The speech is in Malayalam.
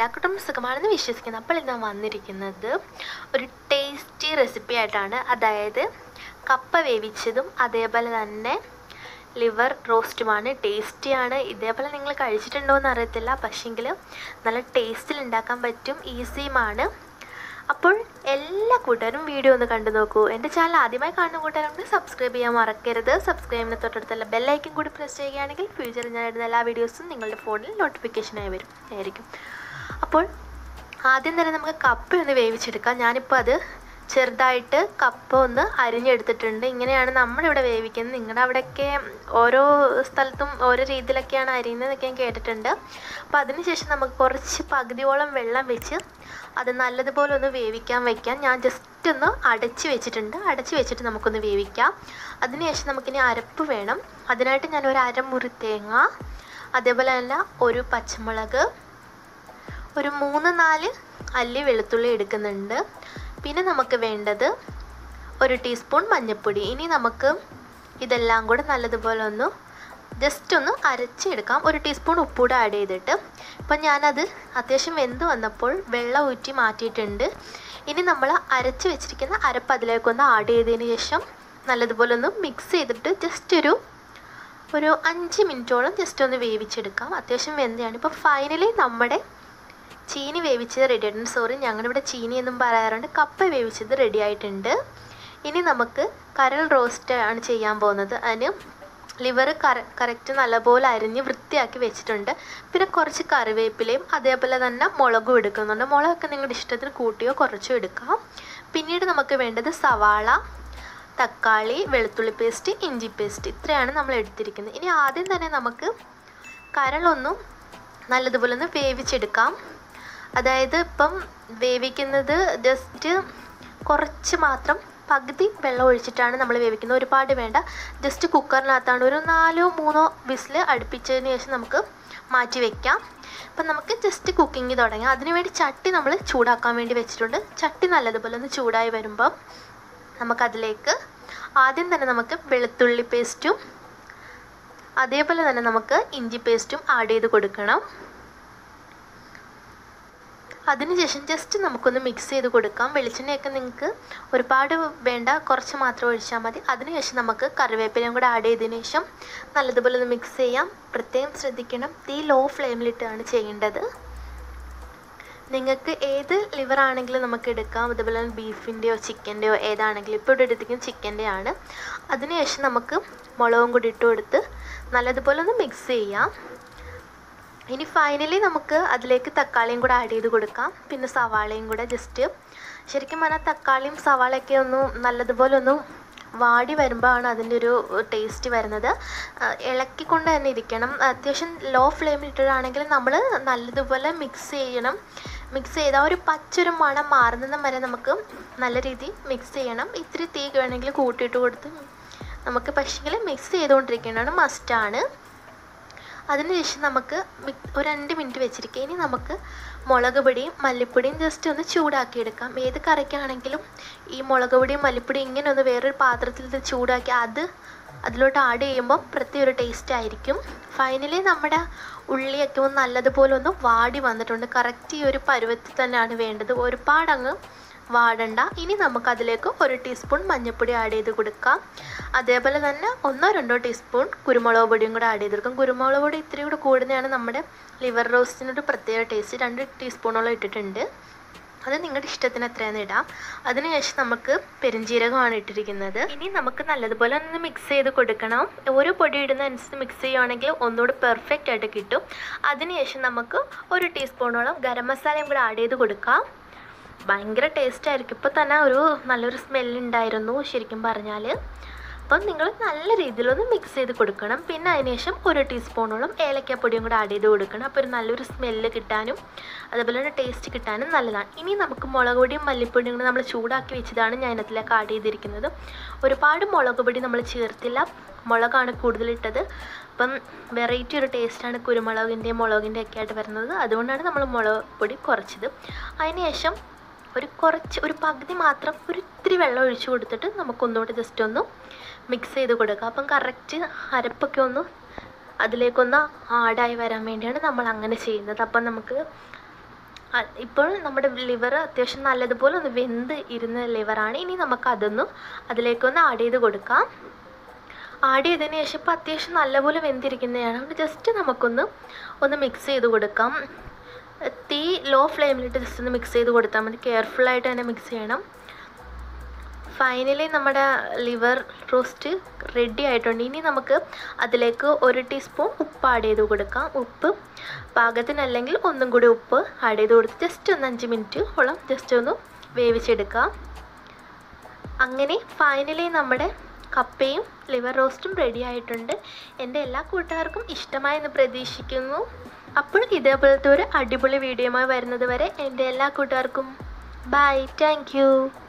എല്ലാവർക്കും സുഖമാണെന്ന് വിശ്വസിക്കുന്നു അപ്പോൾ ഇന്ന് വന്നിരിക്കുന്നത് ഒരു ടേസ്റ്റി റെസിപ്പി ആയിട്ടാണ് അതായത് കപ്പ വേവിച്ചതും അതേപോലെ തന്നെ ലിവർ റോസ്റ്റുമാണ് ടേസ്റ്റിയാണ് ഇതേപോലെ നിങ്ങൾ കഴിച്ചിട്ടുണ്ടോ എന്ന് അറിയത്തില്ല പക്ഷേങ്കിൽ നല്ല ടേസ്റ്റിൽ ഉണ്ടാക്കാൻ പറ്റും ഈസിയുമാണ് അപ്പോൾ എല്ലാ കൂട്ടുകാരും വീഡിയോ ഒന്ന് കണ്ടു നോക്കൂ എൻ്റെ ചാനൽ ആദ്യമായി കാണുന്ന കൂട്ടുകാരുണ്ട് സബ്സ്ക്രൈബ് ചെയ്യാൻ മറക്കരുത് സബ്സ്ക്രൈബിന് തൊട്ടടുത്തുള്ള ബെല്ലൈക്കൻ കൂടി പ്രസ് ചെയ്യുകയാണെങ്കിൽ ഫ്യൂച്ചറിൽ ഞാൻ ഇടുന്ന എല്ലാ വീഡിയോസും നിങ്ങളുടെ ഫോണിൽ നോട്ടിഫിക്കേഷനായി വരും ആയിരിക്കും അപ്പോൾ ആദ്യം തന്നെ നമുക്ക് കപ്പ ഒന്ന് വേവിച്ചെടുക്കാം ഞാനിപ്പോൾ അത് ചെറുതായിട്ട് കപ്പ ഒന്ന് അരിഞ്ഞെടുത്തിട്ടുണ്ട് ഇങ്ങനെയാണ് നമ്മളിവിടെ വേവിക്കുന്നത് നിങ്ങളുടെ അവിടെയൊക്കെ ഓരോ സ്ഥലത്തും ഓരോ രീതിയിലൊക്കെയാണ് അരിയുന്നതെന്നൊക്കെ ഞാൻ കേട്ടിട്ടുണ്ട് അപ്പോൾ അതിനുശേഷം നമുക്ക് കുറച്ച് പകുതിയോളം വെള്ളം വെച്ച് അത് നല്ലതുപോലെ ഒന്ന് വേവിക്കാൻ വയ്ക്കാം ഞാൻ ജസ്റ്റ് ഒന്ന് അടച്ച് വെച്ചിട്ടുണ്ട് അടച്ച് വെച്ചിട്ട് നമുക്കൊന്ന് വേവിക്കാം അതിനുശേഷം നമുക്കിനി അരപ്പ് വേണം അതിനായിട്ട് ഞാൻ ഒരു അരമുറി തേങ്ങ അതേപോലെ തന്നെ ഒരു പച്ചമുളക് ഒരു മൂന്ന് നാല് അല്ലി വെളുത്തുള്ളി എടുക്കുന്നുണ്ട് പിന്നെ നമുക്ക് വേണ്ടത് ഒരു ടീസ്പൂൺ മഞ്ഞൾപ്പൊടി ഇനി നമുക്ക് ഇതെല്ലാം കൂടെ നല്ലതുപോലെ ഒന്ന് ജസ്റ്റ് ഒന്ന് അരച്ചെടുക്കാം ഒരു ടീസ്പൂൺ ഉപ്പൂടെ ആഡ് ചെയ്തിട്ട് അപ്പം ഞാനത് അത്യാവശ്യം വെന്ത് വന്നപ്പോൾ വെള്ളം ഊറ്റി മാറ്റിയിട്ടുണ്ട് ഇനി നമ്മൾ അരച്ച് വെച്ചിരിക്കുന്ന അരപ്പ് അതിലേക്കൊന്ന് ആഡ് ചെയ്തതിന് ശേഷം നല്ലതുപോലെ ഒന്ന് മിക്സ് ചെയ്തിട്ട് ജസ്റ്റ് ഒരു ഒരു അഞ്ച് മിനിറ്റോളം ജസ്റ്റ് ഒന്ന് വേവിച്ചെടുക്കാം അത്യാവശ്യം വെന്തയാണ് ഇപ്പോൾ ഫൈനലി നമ്മുടെ ചീനി വേവിച്ചത് റെഡി ആയിട്ടുണ്ട് സോറി ഞങ്ങളുടെ ഇവിടെ ചീനി എന്നും പറയാറുണ്ട് കപ്പ വേവിച്ചത് റെഡി ആയിട്ടുണ്ട് ഇനി നമുക്ക് കരൾ റോസ്റ്റ് ആണ് ചെയ്യാൻ പോകുന്നത് അതിന് ലിവർ കറ കറക്റ്റ് നല്ലപോലെ അരിഞ്ഞ് വൃത്തിയാക്കി വെച്ചിട്ടുണ്ട് പിന്നെ കുറച്ച് കറിവേപ്പിലയും അതേപോലെ തന്നെ മുളകും എടുക്കുന്നുണ്ട് മുളകൊക്കെ നിങ്ങളുടെ ഇഷ്ടത്തിന് കൂട്ടിയോ കുറച്ചോ എടുക്കാം പിന്നീട് നമുക്ക് വേണ്ടത് സവാള തക്കാളി വെളുത്തുള്ളി പേസ്റ്റ് ഇഞ്ചി പേസ്റ്റ് ഇത്രയാണ് നമ്മൾ എടുത്തിരിക്കുന്നത് ഇനി ആദ്യം തന്നെ നമുക്ക് കരളൊന്നും നല്ലതുപോലെ ഒന്ന് വേവിച്ചെടുക്കാം അതായത് ഇപ്പം വേവിക്കുന്നത് ജസ്റ്റ് കുറച്ച് മാത്രം പകുതി വെള്ളം ഒഴിച്ചിട്ടാണ് നമ്മൾ വേവിക്കുന്നത് ഒരുപാട് വേണ്ട ജസ്റ്റ് കുക്കറിനകത്താണ് ഒരു നാലോ മൂന്നോ വിസിൽ അടുപ്പിച്ചതിന് ശേഷം നമുക്ക് മാറ്റി വെക്കാം അപ്പം നമുക്ക് ജസ്റ്റ് കുക്കിംഗ് തുടങ്ങാം അതിനുവേണ്ടി ചട്ടി നമ്മൾ ചൂടാക്കാൻ വേണ്ടി വെച്ചിട്ടുണ്ട് ചട്ടി നല്ലതുപോലെ ഒന്ന് ചൂടായി വരുമ്പം നമുക്കതിലേക്ക് ആദ്യം തന്നെ നമുക്ക് വെളുത്തുള്ളി പേസ്റ്റും അതേപോലെ തന്നെ നമുക്ക് ഇഞ്ചി പേസ്റ്റും ആഡ് ചെയ്ത് കൊടുക്കണം അതിനുശേഷം ജസ്റ്റ് നമുക്കൊന്ന് മിക്സ് ചെയ്ത് കൊടുക്കാം വെളിച്ചെണ്ണയൊക്കെ നിങ്ങൾക്ക് ഒരുപാട് വേണ്ട കുറച്ച് മാത്രം ഒഴിച്ചാൽ മതി അതിനുശേഷം നമുക്ക് കറിവേപ്പിലയും കൂടെ ആഡ് ചെയ്തതിന് ശേഷം നല്ലതുപോലെ ഒന്ന് മിക്സ് ചെയ്യാം പ്രത്യേകം ശ്രദ്ധിക്കണം തീ ലോ ഫ്ലെയിമിലിട്ടാണ് ചെയ്യേണ്ടത് നിങ്ങൾക്ക് ഏത് ലിവർ ആണെങ്കിലും നമുക്ക് എടുക്കാം അതുപോലെ തന്നെ ബീഫിൻ്റെയോ ചിക്കൻ്റെയോ ഏതാണെങ്കിലും ഇപ്പോൾ ഇവിടെ എടുത്തിരിക്കുന്നത് ചിക്കൻ്റെ ആണ് അതിനുശേഷം നമുക്ക് മുളകും കൂടി ഇട്ട് കൊടുത്ത് നല്ലതുപോലെ ഒന്ന് മിക്സ് ചെയ്യാം ഇനി ഫൈനലി നമുക്ക് അതിലേക്ക് തക്കാളിയും കൂടെ ആഡ് ചെയ്ത് കൊടുക്കാം പിന്നെ സവാളയും കൂടെ ജസ്റ്റ് ശരിക്കും പറഞ്ഞാൽ തക്കാളിയും സവാളയൊക്കെ ഒന്ന് നല്ലതുപോലെ ഒന്ന് വാടി വരുമ്പോഴാണ് അതിൻ്റെ ഒരു ടേസ്റ്റ് വരുന്നത് ഇളക്കിക്കൊണ്ട് തന്നെ ഇരിക്കണം അത്യാവശ്യം ലോ ഫ്ലെയിമിൽ ഇട്ടിട്ടാണെങ്കിൽ നമ്മൾ നല്ലതുപോലെ മിക്സ് ചെയ്യണം മിക്സ് ചെയ്ത് ആ ഒരു പച്ചൊരു മണം മാറുന്നതും വരെ നമുക്ക് നല്ല രീതിയിൽ മിക്സ് ചെയ്യണം ഇത്തിരി തീ വേണമെങ്കിൽ കൂട്ടിയിട്ട് കൊടുത്ത് നമുക്ക് പക്ഷേങ്കിൽ മിക്സ് ചെയ്തുകൊണ്ടിരിക്കേണ്ടതാണ് മസ്റ്റാണ് അതിനുശേഷം നമുക്ക് ഒരു രണ്ട് മിനിറ്റ് വെച്ചിരിക്കുക ഇനി നമുക്ക് മുളക് പൊടിയും മല്ലിപ്പൊടിയും ജസ്റ്റ് ഒന്ന് ചൂടാക്കിയെടുക്കാം ഏത് കറിക്കാണെങ്കിലും ഈ മുളക് പൊടിയും മല്ലിപ്പൊടിയും ഇങ്ങനെ ഒന്ന് വേറൊരു പാത്രത്തിൽ ഇത് ചൂടാക്കി അത് അതിലോട്ട് ആഡ് ചെയ്യുമ്പോൾ പ്രത്യേക ഒരു ടേസ്റ്റ് ആയിരിക്കും ഫൈനലി നമ്മുടെ ഉള്ളിയൊക്കെ ഒന്ന് നല്ലതുപോലെ ഒന്ന് വാടി വന്നിട്ടുണ്ട് കറക്റ്റ് ഈ ഒരു പരുവത്തിൽ തന്നെയാണ് വേണ്ടത് ഒരുപാടങ്ങ് വാടണ്ട ഇനി നമുക്കതിലേക്ക് ഒരു ടീസ്പൂൺ മഞ്ഞൾപ്പൊടി ആഡ് ചെയ്ത് കൊടുക്കാം അതേപോലെ തന്നെ ഒന്നോ രണ്ടോ ടീസ്പൂൺ കുരുമുളക് പൊടിയും കൂടെ ആഡ് ചെയ്ത് കൊടുക്കാം കുരുമുളക് പൊടി ഇത്തിരി കൂടെ കൂടുന്നതാണ് നമ്മുടെ ലിവർ റോസ്റ്റിനൊരു പ്രത്യേക ടേസ്റ്റ് രണ്ട് ടീസ്പൂണോളം ഇട്ടിട്ടുണ്ട് അത് നിങ്ങളുടെ ഇഷ്ടത്തിന് എത്രയാണെന്ന് ഇടാം അതിനുശേഷം നമുക്ക് പെരുംജീരകമാണ് ഇട്ടിരിക്കുന്നത് ഇനി നമുക്ക് നല്ലതുപോലെ ഒന്ന് മിക്സ് ചെയ്ത് കൊടുക്കണം ഓരോ പൊടി ഇടുന്ന അനുസരിച്ച് മിക്സ് ചെയ്യുകയാണെങ്കിൽ ഒന്നുകൂടി പെർഫെക്റ്റ് ആയിട്ട് കിട്ടും അതിനുശേഷം നമുക്ക് ഒരു ടീസ്പൂണോളം ഗരം മസാലയും കൂടെ ആഡ് ചെയ്ത് കൊടുക്കാം ഭയങ്കര ടേസ്റ്റ് ആയിരിക്കും ഇപ്പോൾ തന്നെ ഒരു നല്ലൊരു സ്മെല്ലുണ്ടായിരുന്നു ശരിക്കും പറഞ്ഞാൽ അപ്പം നിങ്ങൾ നല്ല രീതിയിലൊന്ന് മിക്സ് ചെയ്ത് കൊടുക്കണം പിന്നെ അതിനുശേഷം ഒരു ടീസ്പൂണോളം ഏലക്കാപ്പൊടിയും കൂടെ ആഡ് ചെയ്ത് കൊടുക്കണം അപ്പോൾ ഒരു നല്ലൊരു സ്മെല്ല് കിട്ടാനും അതുപോലെ തന്നെ ടേസ്റ്റ് കിട്ടാനും നല്ലതാണ് ഇനി നമുക്ക് മുളക് പൊടിയും മല്ലിപ്പൊടിയും കൂടെ നമ്മൾ ചൂടാക്കി വെച്ചതാണ് ഞാൻ ഇതിലേക്ക് ആഡ് ചെയ്തിരിക്കുന്നത് ഒരുപാട് മുളക് പൊടി നമ്മൾ ചേർത്തില്ല മുളകാണ് കൂടുതലിട്ടത് അപ്പം വെറൈറ്റി ഒരു ടേസ്റ്റാണ് കുരുമുളകിൻ്റെയും മുളകിൻ്റെ ഒക്കെ ആയിട്ട് വരുന്നത് അതുകൊണ്ടാണ് നമ്മൾ മുളക് പൊടി കുറച്ചത് അതിനുശേഷം ഒരു കുറച്ച് ഒരു പകുതി മാത്രം ഒരു ഇത്തിരി വെള്ളം ഒഴിച്ചു കൊടുത്തിട്ട് നമുക്കൊന്നുകൂടി ജസ്റ്റ് ഒന്ന് മിക്സ് ചെയ്ത് കൊടുക്കുക അപ്പം കറക്റ്റ് അരപ്പൊക്കെ ഒന്ന് അതിലേക്കൊന്ന് ആഡായി വരാൻ വേണ്ടിയാണ് നമ്മൾ അങ്ങനെ ചെയ്യുന്നത് അപ്പം നമുക്ക് അ- ഇപ്പോൾ നമ്മുടെ ലിവർ അത്യാവശ്യം നല്ലതുപോലെ ഒന്ന് വെന്ത് ഇരുന്ന ലിവറാണ് ഇനി നമുക്ക് അതൊന്ന് അതിലേക്കൊന്ന് ആഡ് ചെയ്ത് കൊടുക്കാം ആഡ് ചെയ്തതിന് ശേഷം ഇപ്പോൾ അത്യാവശ്യം നല്ലപോലെ വെന്തിരിക്കുന്നതാണ് അതുകൊണ്ട് ജസ്റ്റ് നമുക്കൊന്ന് ഒന്ന് മിക്സ് ചെയ്ത് കൊടുക്കാം തീ ലോ ഫ്ലെയിമിലിട്ട് ജസ്റ്റ് ഒന്ന് മിക്സ് ചെയ്ത് കൊടുത്താൽ മതി കെയർഫുള്ളായിട്ട് തന്നെ മിക്സ് ചെയ്യണം ഫൈനലി നമ്മുടെ ലിവർ റോസ്റ്റ് റെഡി ആയിട്ടുണ്ട് ഇനി നമുക്ക് അതിലേക്ക് ഒരു ടീസ്പൂൺ ഉപ്പ് ആഡ് ചെയ്ത് കൊടുക്കാം ഉപ്പ് പാകത്തിനല്ലെങ്കിൽ ഒന്നും കൂടി ഉപ്പ് ആഡ് ചെയ്ത് കൊടുത്ത് ജസ്റ്റ് ഒന്ന് അഞ്ച് മിനിറ്റ് ഓളം ജസ്റ്റ് ഒന്ന് വേവിച്ചെടുക്കാം അങ്ങനെ ഫൈനലി നമ്മുടെ കപ്പയും ലിവർ റോസ്റ്റും റെഡി ആയിട്ടുണ്ട് എൻ്റെ എല്ലാ കൂട്ടുകാർക്കും ഇഷ്ടമായെന്ന് പ്രതീക്ഷിക്കുന്നു അപ്പോൾ ഇതേപോലത്തെ ഒരു അടിപൊളി വീഡിയോയുമായി വരുന്നത് വരെ എൻ്റെ എല്ലാ കൂട്ടുകാർക്കും ബൈ താങ്ക്